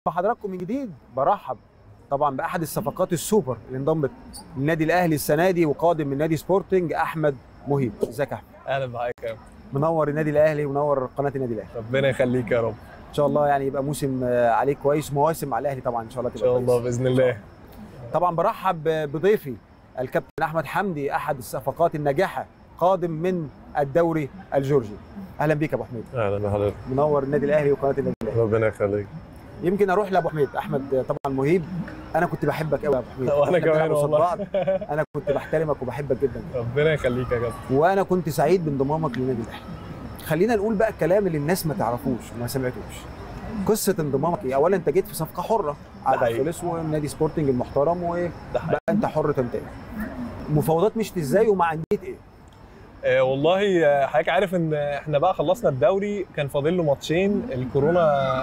بحضراتكم من جديد برحب طبعا باحد الصفقات السوبر اللي انضمت للنادي الاهلي السنه دي وقادم من نادي سبورتنج احمد مهيب ازيك يا احمد اهلا بحضرتك يا رب. منور النادي الاهلي ومنور قناه النادي الاهلي ربنا يخليك يا رب ان شاء الله يعني يبقى موسم آه، عليك كويس مواسم على الاهلي طبعا ان شاء الله ان تبقى شاء الله كويس. باذن الله طبعا برحب بضيفي الكابتن احمد حمدي احد الصفقات الناجحه قادم من الدوري الجورجي اهلا بيك يا ابو حميد اهلا بحضرتك منور النادي الاهلي وقناه النادي الاهلي ربنا يخليك يمكن اروح لابو حميد احمد طبعا مهيب انا كنت بحبك قوي يا ابو حميد وانا إحنا كمان بنلعب قصاد والله. بعض. انا كنت بحترمك وبحبك جدا ربنا يخليك يا كابتن وانا كنت سعيد بانضمامك للنادي الاهلي خلينا نقول بقى الكلام اللي الناس ما تعرفوش وما سمعتوش قصه انضمامك ايه اولا انت جيت في صفقه حره عقدك حقيقي. خلص ونادي سبورتنج المحترم وبقى ده حقيقي. انت حر تنتهي مفاوضات مشت ازاي ومع انديه ايه آه والله آه، حضرتك عارف ان احنا بقى خلصنا الدوري كان فاضل له ماتشين الكورونا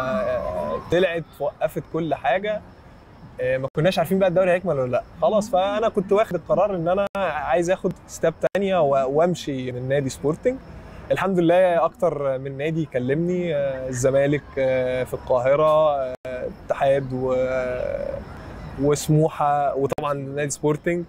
آه، طلعت وقفت كل حاجه آه، ما كناش عارفين بقى الدوري هيكمل ولا لا خلاص فانا كنت واخد القرار ان انا عايز اخد ستاب تانية و- وامشي من نادي سبورتنج الحمد لله اكتر من نادي كلمني آه، الزمالك آه، في القاهره آه، اتحاد و- وسموحه وطبعا نادي سبورتنج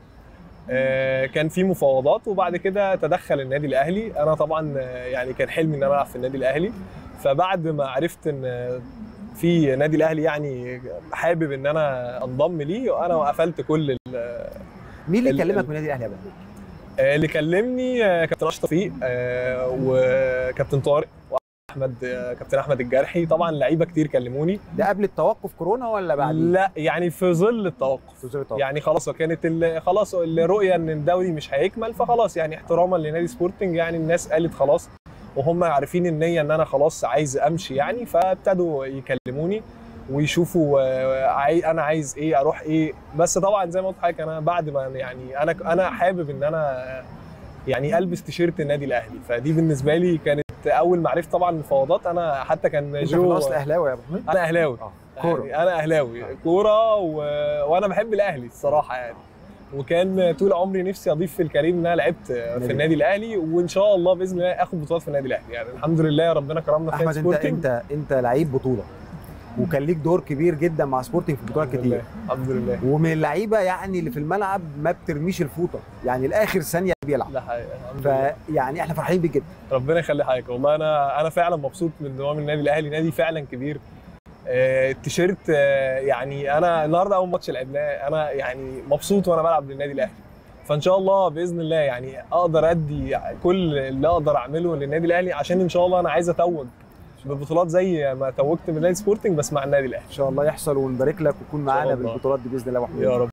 آه، كان في مفاوضات وبعد كده تدخل النادي الاهلي انا طبعا آه، يعني كان حلمي ان انا العب في النادي الاهلي فبعد ما عرفت ان آه، في نادي الاهلي يعني حابب ان انا انضم ليه انا قفلت كل ال- مين اللي ال- كلمك ال- من النادي الاهلي يا ابو آه، اللي كلمني آه، كابتن اشرف توفيق آه، وكابتن طارق واحمد آه، كابتن احمد الجرحي طبعا لعيبه كتير كلموني ده قبل التوقف كورونا ولا بعد لا يعني في ظل التوقف في ظل التوقف يعني خلاص كانت ال- خلاص الرؤيه ان الدوري مش هيكمل فخلاص يعني احتراما لنادي سبورتنج يعني الناس قالت خلاص وهم عارفين النيه ان انا خلاص عايز امشي يعني فابتدوا يكلموني ويشوفوا آه، عاي... انا عايز ايه اروح ايه بس طبعا زي ما قلت لحضرتك انا بعد ما يعني انا انا حابب ان انا يعني البس تيشيرت النادي الاهلي فدي بالنسبه لي كانت اول ما عرفت طبعا المفاوضات انا حتى كان انت في جو الاصل اهلاوي يا ابو حميد انا اهلاوي اه كوره يعني انا اهلاوي كوره و... وانا بحب الاهلي الصراحه يعني وكان طول عمري نفسي اضيف في الكارير ان انا لعبت في النادي الاهلي وان شاء الله باذن الله اخد بطولات في النادي الاهلي يعني الحمد لله ربنا كرمنا في احمد نادي انت سبورتنج انت انت لعيب بطوله وكان ليك دور كبير جدا مع سبورتنج في بطولات الحمد كتير لله الحمد لله ومن اللعيبه يعني اللي في الملعب ما بترميش الفوطه يعني لاخر ثانيه بيلعب ده حقيقة الحمد لله فيعني احنا فرحانين بيك جدا ربنا يخلي حضرتك والله انا انا فعلا مبسوط من انضمام النادي الاهلي نادي فعلا كبير آه، التيشيرت آه، يعني انا النهارده اول ماتش لعبناه انا يعني مبسوط وانا بلعب للنادي الاهلي فان شاء الله باذن الله يعني اقدر ادي كل اللي اقدر اعمله للنادي الاهلي عشان ان شاء الله انا عايز اتوج ببطولات زي ما توجت من نادي سبورتنج بس مع النادي الاهلي ان شاء الله يحصل ونبارك لك وتكون شاء معانا الله. بالبطولات دي باذن الله يا أبو حميد. يا رب